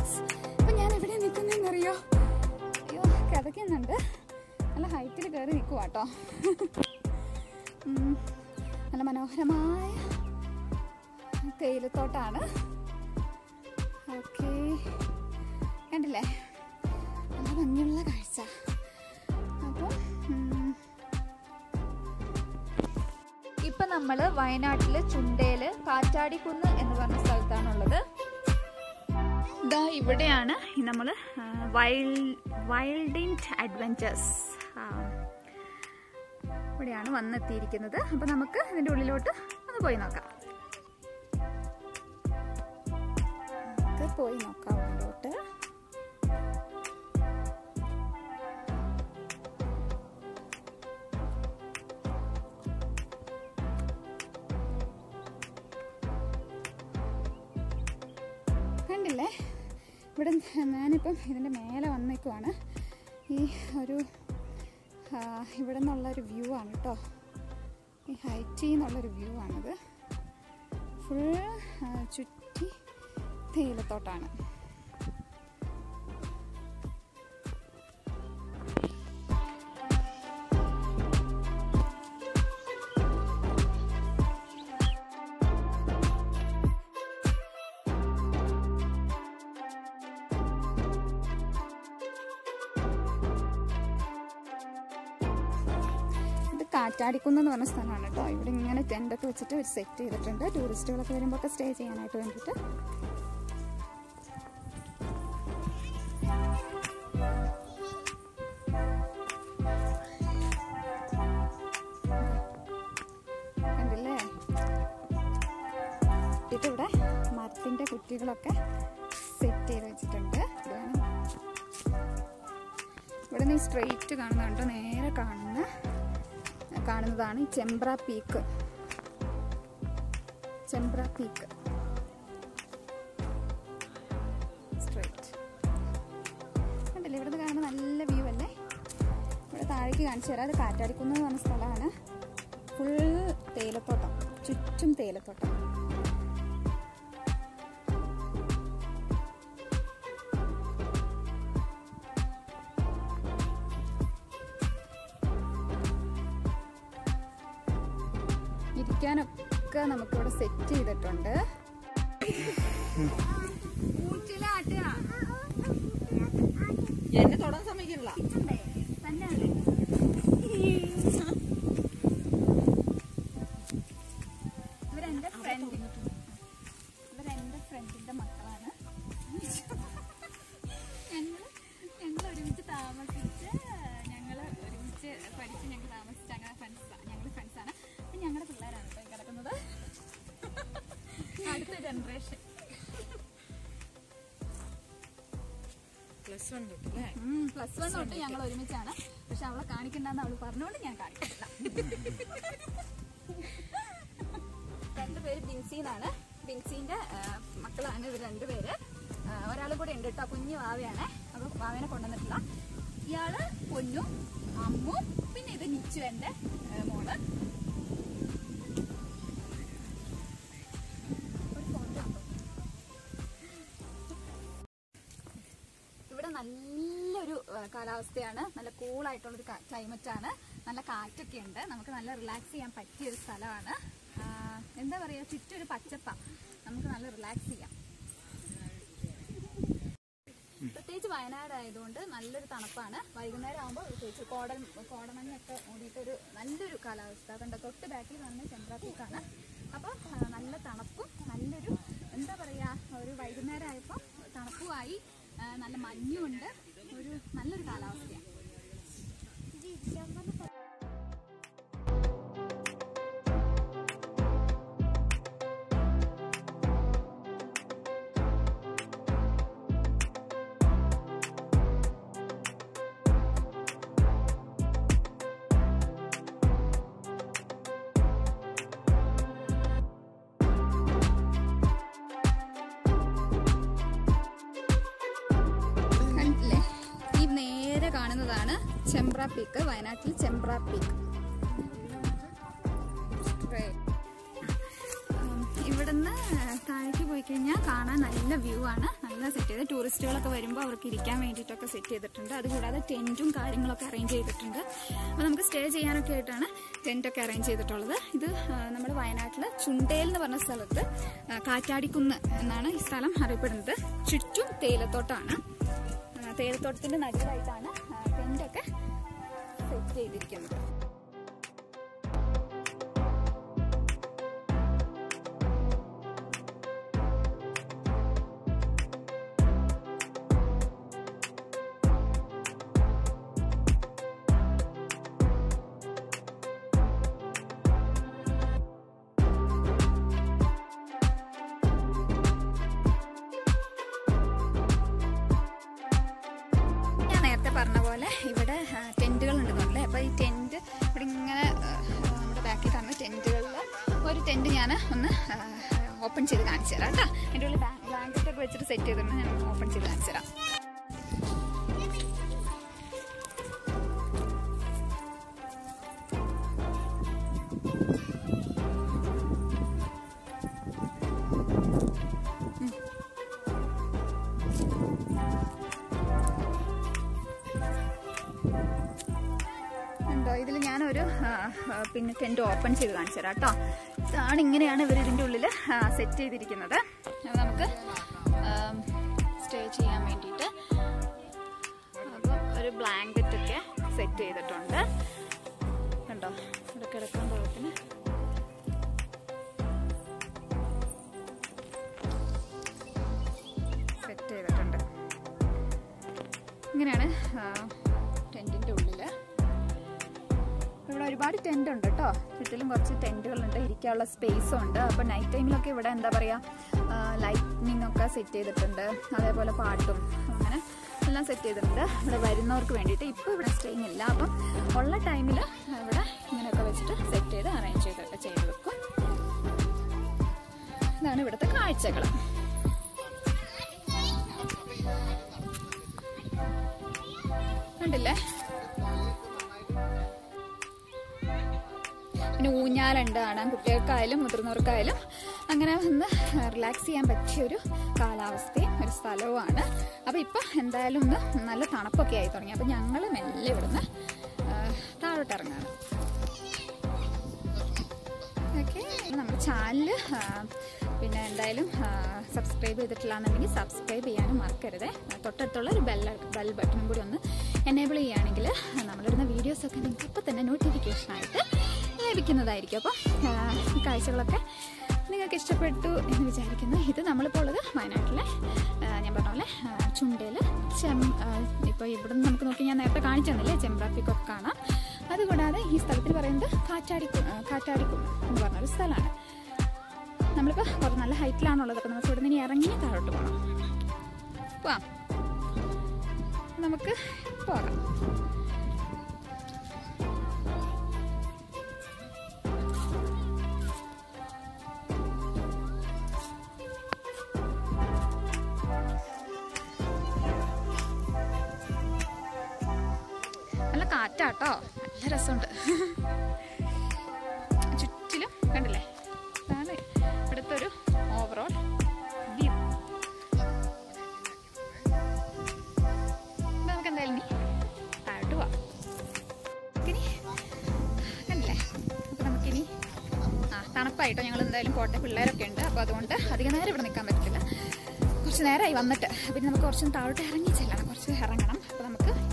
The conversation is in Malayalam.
ഗൈസ് അപ്പൊ ഞാൻ എവിടെ നിൽക്കുന്നറിയോ അയ്യോ കിതയ്ക്കുന്നുണ്ട് നല്ല ഹൈറ്റിൽ കയറി നിൽക്കുക കേട്ടോ നല്ല മനോഹരമായ തേയിലത്തോട്ടാണ് ഓക്കെ കണ്ടില്ലേ നല്ല ഭംഗിയുള്ള കാഴ്ച അപ്പോൾ ഇപ്പൊ നമ്മള് വയനാട്ടില് ചുണ്ടേല് കാറ്റാടിക്കുന്ന് എന്ന് പറഞ്ഞ സ്ഥലത്താണുള്ളത് ഇതാ ഇവിടെയാണ് നമ്മൾ വൈൽഡ് അഡ്വഞ്ചേഴ്സ് ഇവിടെയാണ് വന്നെത്തിയിരിക്കുന്നത് അപ്പോൾ നമുക്ക് ഇതിൻ്റെ ഉള്ളിലോട്ട് ഒന്ന് പോയി നോക്കാം നമുക്ക് പോയി നോക്കാം ഉള്ളിലോട്ട് കണ്ടില്ലേ ഇവിടെ ഞാനിപ്പം ഇതിൻ്റെ മേലെ വന്നേക്കുവാണ് ഈ ഒരു ആ, ഇവിടെ നിന്നുള്ളൊരു വ്യൂ ആണ് കേട്ടോ ഈ ഹൈറ്റിൽ നിന്നുള്ളൊരു വ്യൂ ആണിത് ഫുൾ ചുറ്റി തേയിലത്തോട്ടാണ് ഇത് കാറ്റാടിക്കുന്ന് എന്ന് പറഞ്ഞ സ്ഥലമാണ് കേട്ടോ ഇവിടെ ഇങ്ങനെ ടെൻ്റൊക്കെ വെച്ചിട്ട് ഒരു സെറ്റ് ചെയ്തിട്ടുണ്ട് ടൂറിസ്റ്റുകളൊക്കെ വരുമ്പോൾ ഒക്കെ സ്റ്റേ ചെയ്യാനായിട്ട് വേണ്ടിയിട്ട് കണ്ടില്ലേ ഇതിവിടെ മരത്തിൻ്റെ കുറ്റികളൊക്കെ സെറ്റ് ചെയ്ത് വെച്ചിട്ടുണ്ട് ഇതാണ് ഇവിടെ നിന്ന് സ്ട്രെയിറ്റ് കാണുന്നുണ്ട് നേരെ കാണുന്ന കാണുന്നതാണ് ഈ Chembra peak Chembra peak straight കണ്ടില്ലേ ഇവിടുന്ന് കാണുന്ന നല്ല വ്യൂ അല്ലേ ഇവിടെ താഴേക്ക് കാണിച്ചു തരാം അത് കാറ്റാടിക്കുന്ന് എന്ന് പറഞ്ഞ സ്ഥലമാണ് ഫുൾ തേയിലത്തോട്ടം ചുറ്റും തേയിലത്തോട്ടം ഇരിക്കാനൊക്കെ നമുക്കിവിടെ സെറ്റ് ചെയ്തിട്ടുണ്ട് എന്നെ തൊടാൻ സമ്മതിക്കില്ല ഇവരെന്റെ ഫ്രണ്ട് ഇവരെന്റെ ഫ്രണ്ടിന്റെ മക്കളാണ് ഞങ്ങള് ഞങ്ങൾ ഒരുമിച്ച് താമസിച്ച് ഞങ്ങൾ ഒരുമിച്ച് പഠിച്ച് ഞങ്ങൾ താമസിച്ച് അങ്ങനെ ഫ്രണ്ട്സ് ഞങ്ങൾ ഫ്രണ്ട്സാണ് അപ്പം ഞങ്ങളുടെ പിള്ളേരാണ് ഇപ്പോൾ ഈ കിടക്കുന്നത് അടുത്ത ജനറേഷൻ പ്ലസ് വൺ തൊട്ടല്ലേ പ്ലസ് വൺ തൊട്ട് ഞങ്ങൾ ഒരുമിച്ചാണ് പക്ഷെ അവളെ കാണിക്കണ്ടെന്ന് അവള് പറഞ്ഞുകൊണ്ട് ഞാൻ കാണിക്കില്ല രണ്ട് പേര് ബിൻസി എന്നാണ് ബിൻസിന്റെ ആ, മക്കളാണ് ഇവർ രണ്ടുപേര് ആ, ഒരാളും കൂടെ ഉണ്ട് കേട്ടോ കുഞ്ഞു വാവയാണ് അപ്പൊ വാവേനെ കൊണ്ടുവന്നിട്ടില്ല ഇയാള് പൊന്നും അമ്മും പിന്നെ ഇത് നിച്ചു എന്റെ ആ, മോള് ഒരു photo ഉണ്ടോ? ഇവിടെ നല്ലൊരു ആ, കാലാവസ്ഥയാണ് നല്ല കൂളായിട്ടുള്ളൊരു ക്ലൈമറ്റ് ആണ് നല്ല കാറ്റൊക്കെ ഉണ്ട് നമുക്ക് നല്ല റിലാക്സ് ചെയ്യാൻ പറ്റിയ ഒരു സ്ഥലമാണ് ആ, എന്താ പറയുക ചുറ്റും ഒരു പച്ചപ്പ നമുക്ക് നല്ല റിലാക്സ് ചെയ്യാം പ്രത്യേകിച്ച് വയനാട് ആയതുകൊണ്ട് നല്ലൊരു തണുപ്പാണ് വൈകുന്നേരം ആകുമ്പോൾ പ്രത്യേകിച്ച് കോടൽ കോടമഞ്ഞൊക്കെ മൂടിയിട്ടൊരു നല്ലൊരു കാലാവസ്ഥ അതുകൊണ്ട് തൊട്ട് ബാക്കിൽ കാണുന്ന ചന്ദ്രാപീക്കാണ് അപ്പോൾ നല്ല തണുപ്പും നല്ലൊരു എന്താ പറയുക ഒരു വൈകുന്നേരം ആയപ്പോൾ തണുപ്പുമായി ആ, നല്ല മഞ്ഞുമുണ്ട് ഒരു നല്ലൊരു കാലാവസ്ഥയാണ് കണ്ടില്ലേ ഈ നേരെ കാണുന്നതാണ് ചെമ്പ്ര പീക്ക് വയനാട്ടിൽ ചെമ്പ്ര പീക്ക് Straight. ഉം, ഇവിടെ ഇവിടുന്ന് താഴേക്ക് പോയി കഴിഞ്ഞാൽ കാണാൻ നല്ല വ്യൂ ആണ് നല്ല സെറ്റ് ചെയ്ത് ടൂറിസ്റ്റുകളൊക്കെ വരുമ്പോൾ അവർക്ക് ഇരിക്കാൻ വേണ്ടിയിട്ടൊക്കെ സെറ്റ് ചെയ്തിട്ടുണ്ട് അതുകൂടാതെ ടെന്റും കാര്യങ്ങളൊക്കെ അറേഞ്ച് ചെയ്തിട്ടുണ്ട് അപ്പോൾ നമുക്ക് സ്റ്റേ ചെയ്യാനൊക്കെ ആയിട്ടാണ് ടെന്റൊക്കെ അറേഞ്ച് ചെയ്തിട്ടുള്ളത് ഇത് നമ്മൾ വയനാട്ടിൽ ചുണ്ടേൽ എന്ന് പറഞ്ഞ സ്ഥലത്ത് ആ, കാറ്റാടിക്കുന്ന് എന്നാണ് ഈ സ്ഥലം അറിയപ്പെടുന്നത് ചുറ്റും തേയിലത്തോട്ടമാണ് ആ, തേയിലത്തോട്ടത്തിന്റെ നടുവായിട്ടാണ് ടെന്റൊക്കെ സെറ്റ് ചെയ്തിരിക്കുന്നത് ഞാൻ നേരത്തെ പറഞ്ഞ പോലെ ഇവിടെ ടെന്റുകൾ ഉണ്ടെന്നല്ലേ അപ്പൊ ഈ ടെന്റ് ഇവിടെ ഇങ്ങനെ ആ, നമ്മുടെ ബാക്കിൽ കാണുന്ന ടെന്റുകളിൽ ഒരു ടെന്റ് ഞാൻ ഒന്ന് ഓപ്പൺ ചെയ്ത് കാണിച്ചു തരാം കേട്ടോ എൻ്റെ ഉള്ളിൽ ബ്ലാങ്കറ്റ് ഒക്കെ വെച്ചിട്ട് സെറ്റ് ചെയ്തിട്ടുണ്ട് ഞാൻ ഓപ്പൺ ചെയ്ത് കാണിച്ചു തരാം ഉണ്ടോ ഇതിൽ ഞാനൊരു ആ, ആ, പിന്നെ ടെന്റ് ഓപ്പൺ ചെയ്ത് കാണിച്ചു തരാം കേട്ടോ ഇതാണ് ഇങ്ങനെയാണ് ഇവർ ഇതിൻ്റെ ഉള്ളിൽ സെറ്റ് ചെയ്തിരിക്കുന്നത് അത് നമുക്ക് സ്റ്റേ ചെയ്യാൻ വേണ്ടിയിട്ട് അപ്പം ഒരു ബ്ലാങ്കറ്റ് ഒക്കെ സെറ്റ് ചെയ്തിട്ടുണ്ട് കണ്ടോ ഇവിടെ കിടക്കാൻ പാകത്തിന് സെറ്റ് ചെയ്തിട്ടുണ്ട് ഇങ്ങനെയാണ് ടെൻറ്റിൻ്റെ ഉള്ളിൽ ഇവിടെ ഒരുപാട് ടെൻ്റ് ഉണ്ട് കേട്ടോ ചുറ്റിലും കുറച്ച് ടെൻറ്റുകളുണ്ട് ഇരിക്കാനുള്ള സ്പേസും ഉണ്ട് അപ്പോൾ നൈറ്റ് ടൈമിലൊക്കെ ഇവിടെ എന്താ പറയുക ലൈറ്റിനിങ് ഒക്കെ സെറ്റ് ചെയ്തിട്ടുണ്ട് അതേപോലെ പാട്ടും അങ്ങനെ എല്ലാം സെറ്റ് ചെയ്തിട്ടുണ്ട് ഇവിടെ വരുന്നവർക്ക് വേണ്ടിയിട്ട് ഇപ്പോൾ ഇവിടെ സ്റ്റേയിങ് ഇല്ല അപ്പം ഉള്ള ടൈമിൽ ഇവിടെ ഇങ്ങനെയൊക്കെ വെച്ചിട്ട് സെറ്റ് ചെയ്ത് അറേഞ്ച് ചെയ്തൊക്കെ ചെയ്ത് വെക്കും ഇതാണ് ഇവിടുത്തെ കാഴ്ചകൾ കണ്ടില്ലേ പിന്നെ ഊഞ്ഞാലുണ്ട് കാണാൻ കുട്ടികൾക്കായാലും മുതിർന്നവർക്കായാലും അങ്ങനെ ഒന്ന് റിലാക്സ് ചെയ്യാൻ പറ്റിയ ഒരു കാലാവസ്ഥയും ഒരു സ്ഥലവുമാണ് അപ്പോൾ ഇപ്പം എന്തായാലും ഒന്ന് നല്ല തണുപ്പൊക്കെ ആയി തുടങ്ങി അപ്പോൾ ഞങ്ങൾ മെല്ലെ ഇവിടുന്ന് ആ, താഴോട്ട് ഇറങ്ങാണ് ഓക്കെ നമ്മുടെ ചാനൽ പിന്നെ എന്തായാലും സബ്സ്ക്രൈബ് ചെയ്തിട്ടില്ല എന്നുണ്ടെങ്കിൽ സബ്സ്ക്രൈബ് ചെയ്യാനും മറക്കരുത് തൊട്ടടുത്തുള്ള ഒരു ബെൽ ബെൽ ബട്ടണും കൂടി ഒന്ന് എനേബിൾ ചെയ്യുകയാണെങ്കിൽ നമ്മളിടുന്ന വീഡിയോസൊക്കെ നിങ്ങൾക്ക് ഇപ്പോൾ തന്നെ നോട്ടിഫിക്കേഷനായിട്ട് ലഭിക്കുന്നതായിരിക്കും അപ്പോൾ ഈ കാഴ്ചകളൊക്കെ നിങ്ങൾക്ക് ഇഷ്ടപ്പെട്ടു എന്ന് വിചാരിക്കുന്നു ഇത് നമ്മളിപ്പോൾ ഉള്ളത് വയനാട്ടിലെ ആ, ഞാൻ പറഞ്ഞ പോലെ ചുണ്ടയിൽ ചെം ഇപ്പോൾ ഇവിടുന്ന് നമുക്ക് നോക്കി ഞാൻ നേരത്തെ കാണിച്ചു തന്നില്ലേ ചെമ്പ്രാപ്പിക്കൊക്കെ കാണാം അതുകൂടാതെ ഈ സ്ഥലത്തിന് പറയുന്നത് കാറ്റാടിക്കു ആ, കാറ്റാടിക്കും എന്ന് പറഞ്ഞൊരു സ്ഥലമാണ് നമ്മളിപ്പോൾ കുറച്ച് നല്ല ഹൈറ്റിലാണുള്ളത് അപ്പോൾ നമുക്ക് ഇവിടെ നിന്ന് ഇനി ഇറങ്ങി താഴോട്ട് പോകണം പോവാം നമുക്ക് പോകാം നല്ല കാറ്റാട്ടോ നല്ല രസമുണ്ട് ചുറ്റിലും കണ്ടില്ലേ ഇതാണ് ഇവിടുത്തെ ഒരു ഓവറോൾ വ്യൂ നമുക്ക് എന്തായാലും ഇനി താഴോട്ട് പോവാം ഇനി കണ്ടില്ലേ അപ്പൊ നമുക്കിനി ആ തണുപ്പായിട്ടോ ഞങ്ങൾ എന്തായാലും പോട്ടെ പിള്ളേരൊക്കെ ഉണ്ട് അപ്പോൾ അതുകൊണ്ട് അധികം നേരം ഇവിടെ നിൽക്കാൻ പറ്റില്ല കുറച്ച് നേരമായി വന്നിട്ട് പിന്നെ നമുക്ക് കുറച്ചും താഴോട്ട് ഇറങ്ങി ചെല്ലണം കുറച്ച് ഇറങ്ങണം അപ്പോൾ നമുക്ക്